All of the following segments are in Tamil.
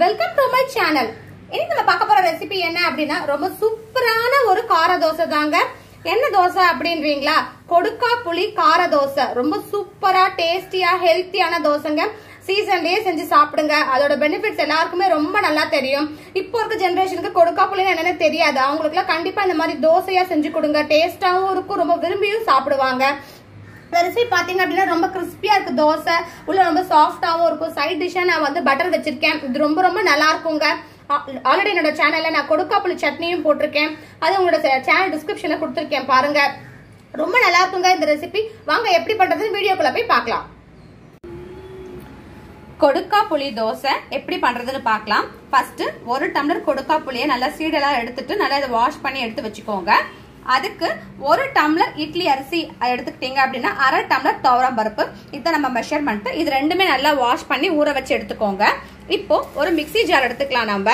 வெல்கம் டு மை சேனல் இன்னைக்கு நம்ம பார்க்க போற ரெசிபி என்ன அப்படின்னா ரொம்ப சூப்பரான ஒரு கார தோசை தாங்க என்ன தோசை அப்படின்றீங்களா கொடுக்கா புளி கார தோசை ரொம்ப சூப்பரா டேஸ்டியா ஹெல்த்தியான தோசைங்க சீசன்லயே செஞ்சு சாப்பிடுங்க அதோட பெனிஃபிட்ஸ் எல்லாருக்குமே ரொம்ப நல்லா தெரியும் இப்போ இருக்க ஜெனரேஷனுக்கு கொடுக்கா புளின்னு என்னன்னு தெரியாது அவங்களுக்குலாம் கண்டிப்பா இந்த மாதிரி தோசையா செஞ்சு கொடுங்க டேஸ்டாவும் இருக்கும் ரொம்ப விரும்பியும் சாப்பிடுவாங்க இந்த ரெசிபி பாத்தீங்க அப்படின்னா ரொம்ப கிறிஸ்பியா இருக்கு தோசை உள்ள ரொம்ப சாஃப்டாவும் இருக்கும் சைட் டிஷ்ஷா நான் வந்து பட்டர் வச்சிருக்கேன் இது ரொம்ப ரொம்ப நல்லா இருக்குங்க ஆல்ரெடி என்னோட சேனல்ல நான் கொடுக்காப்புளி சட்னியும் போட்டிருக்கேன் அது உங்களோட சேனல் டிஸ்கிரிப்ஷன்ல கொடுத்துருக்கேன் பாருங்க ரொம்ப நல்லா இருக்குங்க இந்த ரெசிபி வாங்க எப்படி பண்றதுன்னு வீடியோக்குள்ள போய் பார்க்கலாம் கொடுக்கா புளி தோசை எப்படி பண்றதுன்னு பார்க்கலாம் ஃபர்ஸ்ட் ஒரு டம்ளர் கொடுக்கா புளியை நல்லா சீடெல்லாம் எடுத்துட்டு நல்லா இதை வாஷ் பண்ணி எடுத்து வச்சுக்கோங்க அதுக்கு ஒரு டம்ளர் இட்லி அரிசி எடுத்துக்கிட்டீங்க அப்படின்னா அரை டம்ளர் துவரம் பருப்பு இதை நம்ம மெஷர்மெண்ட் இது ரெண்டுமே நல்லா வாஷ் பண்ணி ஊற வச்சு எடுத்துக்கோங்க இப்போ ஒரு மிக்சி ஜார் எடுத்துக்கலாம் நம்ம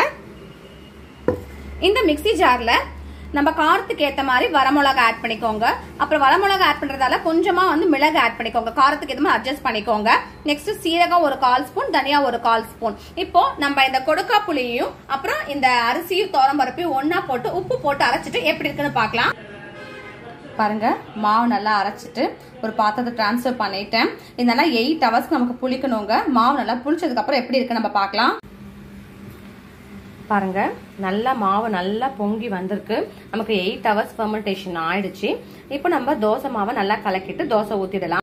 இந்த மிக்சி ஜார்ல நம்ம காரத்துக்கு ஏற்ற மாதிரி வரமிளகா ஆட் பண்ணிக்கோங்க அப்புறம் வரமிளகா ஆட் பண்றதால கொஞ்சமா வந்து மிளகு ஆட் பண்ணிக்கோங்க காரத்துக்கு ஏற்ற மாதிரி அட்ஜஸ்ட் பண்ணிக்கோங்க நெக்ஸ்ட் சீரகம் ஒரு கால் ஸ்பூன் தனியா ஒரு கால் ஸ்பூன் இப்போ நம்ம இந்த கொடுக்கா புளியையும் அப்புறம் இந்த அரிசியும் தோரம் பருப்பையும் ஒன்னா போட்டு உப்பு போட்டு அரைச்சிட்டு எப்படி இருக்குன்னு பார்க்கலாம் பாருங்க மாவு நல்லா அரைச்சிட்டு ஒரு பாத்திரத்தை டிரான்ஸ்ஃபர் பண்ணிட்டேன் இதெல்லாம் எயிட் ஹவர்ஸ்க்கு நமக்கு புளிக்கணுங்க மாவு நல்லா புளிச்சதுக்கு அப்புறம் எப்படி இருக்கு நம்ம பார்க்கலாம் பாருங்க நல்லா மாவு நல்லா பொங்கி வந்திருக்கு நமக்கு எயிட் ஹவர்ஸ் ஃபெர்மெண்டேஷன் ஆயிடுச்சு இப்போ நம்ம தோசை மாவை நல்லா கலக்கிட்டு தோசை ஊத்திடலாம்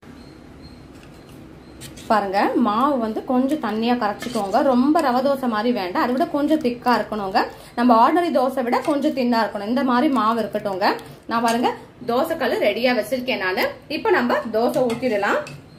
பாருங்க மாவு வந்து கொஞ்சம் தண்ணியா கரைச்சிக்கோங்க ரொம்ப ரவை தோசை மாதிரி வேண்டாம் அதை விட கொஞ்சம் திக்கா இருக்கணுங்க நம்ம ஆர்டினரி தோசை விட கொஞ்சம் தின்னா இருக்கணும் இந்த மாதிரி மாவு இருக்கட்டும்ங்க நான் பாருங்க தோசைக்கல் ரெடியா வச்சிருக்கேன் நான் இப்போ நம்ம தோசை ஊத்திடலாம்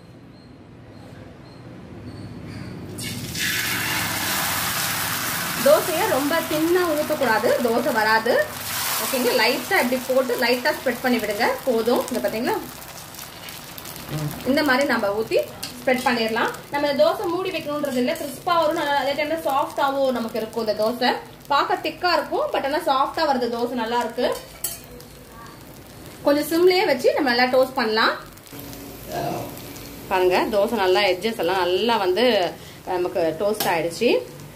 தோசையை ரொம்ப தின்னா ஊற்றக்கூடாது தோசை வராது ஓகேங்க லைட்டாக இப்படி போட்டு லைட்டாக ஸ்ப்ரெட் பண்ணி விடுங்க போதும் இந்த பார்த்தீங்களா இந்த மாதிரி நம்ம ஊற்றி ஸ்ப்ரெட் பண்ணிடலாம் நம்ம இந்த தோசை மூடி வைக்கணுன்றது இல்லை கிறிஸ்பாக வரும் நல்லா அதே டைம்ல சாஃப்டாகவும் நமக்கு இருக்கும் இந்த தோசை பார்க்க திக்காக இருக்கும் பட் ஆனால் சாஃப்டாக வருது தோசை நல்லா இருக்கு கொஞ்சம் சிம்லேயே வச்சு நம்ம நல்லா டோஸ்ட் பண்ணலாம் பாருங்க தோசை நல்லா எட்ஜஸ் எல்லாம் நல்லா வந்து நமக்கு டோஸ்ட் ஆயிடுச்சு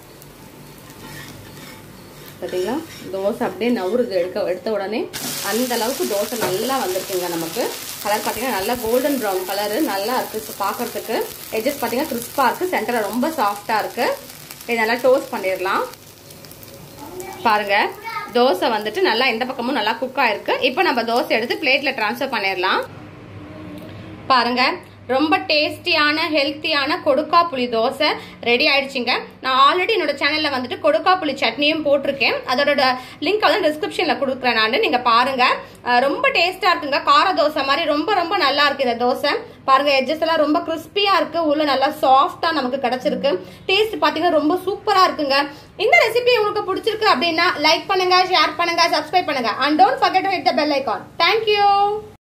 பார்த்தீங்களா தோசை அப்படியே நவுறுது எடுக்க எடுத்த உடனே அந்த அளவுக்கு தோசை நல்லா வந்திருக்குங்க நமக்கு கலர் பார்த்தீங்கன்னா நல்லா கோல்டன் ப்ரௌன் கலரு நல்லா இருக்கு பார்க்கறதுக்கு எஜஸ் பார்த்தீங்கன்னா கிறிஸ்பாக இருக்கு சென்டரில் ரொம்ப சாஃப்டாக இருக்கு இது நல்லா டோஸ்ட் பண்ணிடலாம் பாருங்க தோசை வந்துட்டு நல்லா இந்த பக்கமும் நல்லா குக் ஆயிருக்கு இப்போ நம்ம தோசை எடுத்து பிளேட்ல டிரான்ஸ்ஃபர் பண்ணிடலாம் பாருங்க ரொம்ப டேஸ்டியான ஹெல்த்தியான கொடுக்கா புளி தோசை ரெடி ஆயிடுச்சுங்க நான் ஆல்ரெடி என்னோட சேனல்ல வந்துட்டு கொடுக்கா புளி சட்னியும் போட்டிருக்கேன் அதோட லிங்க் வந்து டிஸ்கிரிப்ஷன்ல கொடுக்குறேன் நான் நீங்க பாருங்க ரொம்ப டேஸ்டா இருக்குங்க கார தோசை மாதிரி ரொம்ப ரொம்ப நல்லா இருக்கு இந்த தோசை பாருங்க எட்ஜஸ் எல்லாம் ரொம்ப கிறிஸ்பியா இருக்கு உள்ள நல்லா சாஃப்டா நமக்கு கிடைச்சிருக்கு டேஸ்ட் பாத்தீங்கன்னா ரொம்ப சூப்பரா இருக்குங்க இந்த ரெசிபி உங்களுக்கு பிடிச்சிருக்கு அப்படின்னா லைக் பண்ணுங்க ஷேர் பண்ணுங்க சப்ஸ்கிரைப் பண்ணுங்க and don't forget to hit the bell icon thank you